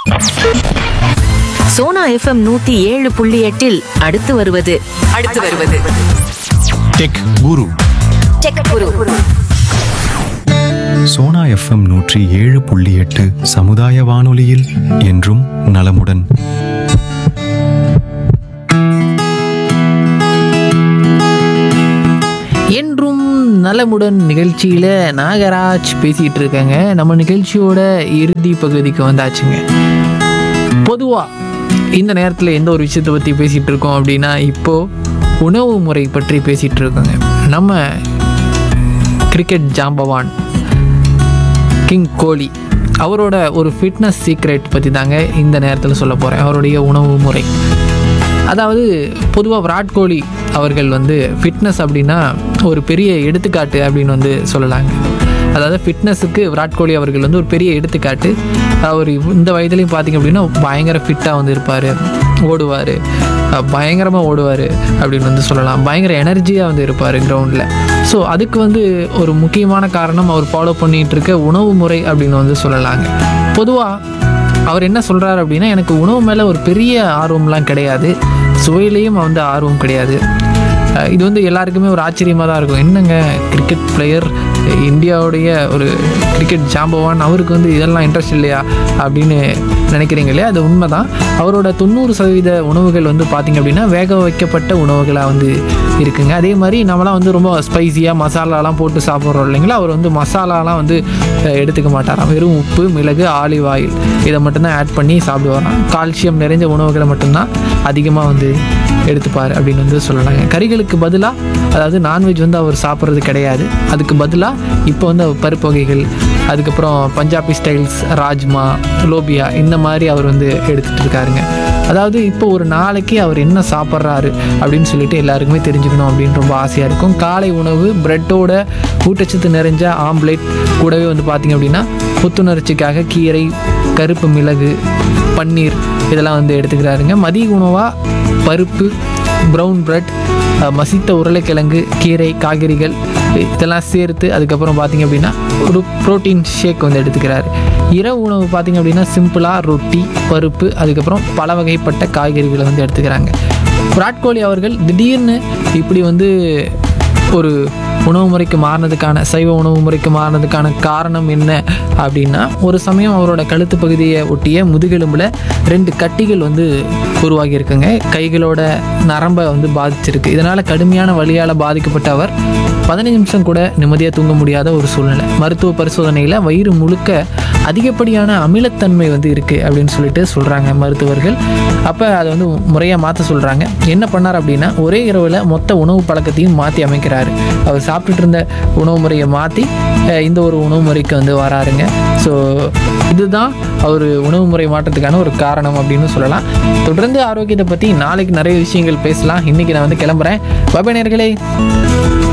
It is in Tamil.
சோனா எஃப்எம் நூத்தி ஏழு புள்ளி எட்டில் அடுத்து வருவது அடுத்து வருவது tech guru tech guru Sona FM நூற்றி ஏழு புள்ளி எட்டு சமுதாய வானொலியில் என்றும் நலமுடன் என்றும் நலமுடன் நிகழ்ச்சியில் நாகராஜ் பேசிகிட்டு இருக்காங்க நம்ம நிகழ்ச்சியோட இறுதி பகுதிக்கு வந்தாச்சுங்க பொதுவாக இந்த நேரத்தில் எந்த ஒரு விஷயத்தை பற்றி பேசிகிட்டு இருக்கோம் அப்படின்னா இப்போது உணவு முறை பற்றி பேசிகிட்டு இருக்கோங்க நம்ம கிரிக்கெட் ஜாம்பவான் கிங் கோலி அவரோட ஒரு ஃபிட்னஸ் சீக்ரெட் பற்றி தாங்க இந்த நேரத்தில் சொல்ல போகிறேன் அவருடைய உணவு முறை அதாவது பொதுவாக விராட் கோலி அவர்கள் வந்து ஃபிட்னஸ் அப்படின்னா ஒரு பெரிய எடுத்துக்காட்டு அப்படின்னு வந்து சொல்லலாங்க அதாவது ஃபிட்னஸுக்கு விராட் கோலி அவர்கள் வந்து ஒரு பெரிய எடுத்துக்காட்டு அவர் இந்த வயதுலையும் பார்த்தீங்க அப்படின்னா பயங்கர ஃபிட்டாக வந்து இருப்பார் ஓடுவார் பயங்கரமாக ஓடுவார் அப்படின்னு வந்து சொல்லலாம் பயங்கர எனர்ஜியாக வந்து இருப்பார் கிரவுண்டில் ஸோ அதுக்கு வந்து ஒரு முக்கியமான காரணம் அவர் ஃபாலோ பண்ணிகிட்டு இருக்க உணவு முறை அப்படின்னு வந்து சொல்லலாங்க பொதுவாக அவர் என்ன சொல்கிறாரு அப்படின்னா எனக்கு உணவு மேலே ஒரு பெரிய ஆர்வம்லாம் கிடையாது சுவையிலையும் வந்து ஆர்வம் கிடையாது அஹ் இது வந்து எல்லாருக்குமே ஒரு ஆச்சரியமாக தான் இருக்கும் என்னங்க கிரிக்கெட் பிளேயர் இந்தியாவுடைய ஒரு கிரிக்கெட் ஜாம்பவான் அவருக்கு வந்து இதெல்லாம் இன்ட்ரெஸ்ட் இல்லையா அப்படின்னு நினைக்கிறீங்க இல்லையா அது உண்மை தான் அவரோட தொண்ணூறு சதவீத உணவுகள் வந்து பார்த்திங்க அப்படின்னா வேக வைக்கப்பட்ட உணவுகளாக வந்து இருக்குங்க அதே மாதிரி நம்மளாம் வந்து ரொம்ப ஸ்பைசியாக மசாலாலாம் போட்டு சாப்பிட்றோம் இல்லைங்களா அவர் வந்து மசாலாலாம் வந்து அஹ், எடுத்துக்க மாட்டாராம் வெறும் உப்பு மிளகு ஆலிவ் ஆயில் இதை மட்டும்தான் ஆட் பண்ணி சாப்பிடுவாராம் கால்சியம் நிறைஞ்ச உணவுகளை மட்டும்தான் அதிகமாக வந்து எடுத்துப்பார் அப்படின்னு வந்து சொல்லலாங்க கறிகளுக்கு பதிலாக அதாவது நான்வெஜ் வந்து அவர் சாப்பிட்றது கிடையாது அதுக்கு பதிலாக இப்போ வந்து அவர் பருப்பு வகைகள் அதுக்கப்புறம் பஞ்சாபி ஸ்டைல்ஸ் ராஜ்மா லோபியா இந்த மாதிரி அவர் வந்து எடுத்துகிட்டு இருக்காருங்க அதாவது இப்போ ஒரு நாளைக்கு அவர் என்ன சாப்பிட்றாரு அப்படின்னு சொல்லிட்டு எல்லாருக்குமே தெரிஞ்சுக்கணும் அப்படின்னு ரொம்ப ஆசையாக இருக்கும் காலை உணவு பிரெட்டோட ஊட்டச்சத்து நிறைஞ்ச ஆம்லேட் கூடவே வந்து பார்த்திங்க அப்படின்னா புத்துணர்ச்சிக்காக கீரை கருப்பு மிளகு பன்னீர் இதெல்லாம் வந்து எடுத்துக்கிறாருங்க மதிய உணவாக பருப்பு ப்ரௌன் பிரெட் மசித்த உருளைக்கிழங்கு கீரை காய்கறிகள் இதெல்லாம் சேர்த்து அதுக்கப்புறம் பார்த்திங்க அப்படின்னா ஒரு ப்ரோட்டீன் ஷேக் வந்து எடுத்துக்கிறாரு இரவு உணவு பார்த்திங்க அப்படின்னா சிம்பிளாக ரொட்டி பருப்பு அதுக்கப்புறம் பல வகைப்பட்ட காய்கறிகளை வந்து எடுத்துக்கிறாங்க விராட் கோலி அவர்கள் திடீர்னு இப்படி வந்து ஒரு உணவு முறைக்கு மாறினதுக்கான சைவ உணவு முறைக்கு மாறினதுக்கான காரணம் என்ன அப்படின்னா ஒரு சமயம் அவரோட கழுத்து பகுதியை ஒட்டிய முதுகெலும்பில் ரெண்டு கட்டிகள் வந்து உருவாகி இருக்குங்க கைகளோட நரம்பை வந்து பாதிச்சிருக்கு இதனால் கடுமையான வலியால் பாதிக்கப்பட்ட அவர் பதினஞ்சு நிமிஷம் கூட நிம்மதியாக தூங்க முடியாத ஒரு சூழ்நிலை மருத்துவ பரிசோதனையில் வயிறு முழுக்க அதிகப்படியான அமிலத்தன்மை வந்து இருக்குது அப்படின்னு சொல்லிட்டு சொல்கிறாங்க மருத்துவர்கள் அப்போ அதை வந்து முறையாக மாற்ற சொல்கிறாங்க என்ன பண்ணார் அப்படின்னா ஒரே இரவில் மொத்த உணவு பழக்கத்தையும் மாற்றி அமைக்கிறாரு அவர் சாப்பிட்டுட்டு இருந்த உணவு முறையை மாற்றி இந்த ஒரு உணவு முறைக்கு வந்து வராருங்க ஸோ இதுதான் அவர் உணவு முறை மாற்றத்துக்கான ஒரு காரணம் அப்படின்னு சொல்லலாம் தொடர்ந்து ஆரோக்கியத்தை பற்றி நாளைக்கு நிறைய விஷயங்கள் பேசலாம் இன்றைக்கி நான் வந்து கிளம்புறேன் பாபா நேர்களே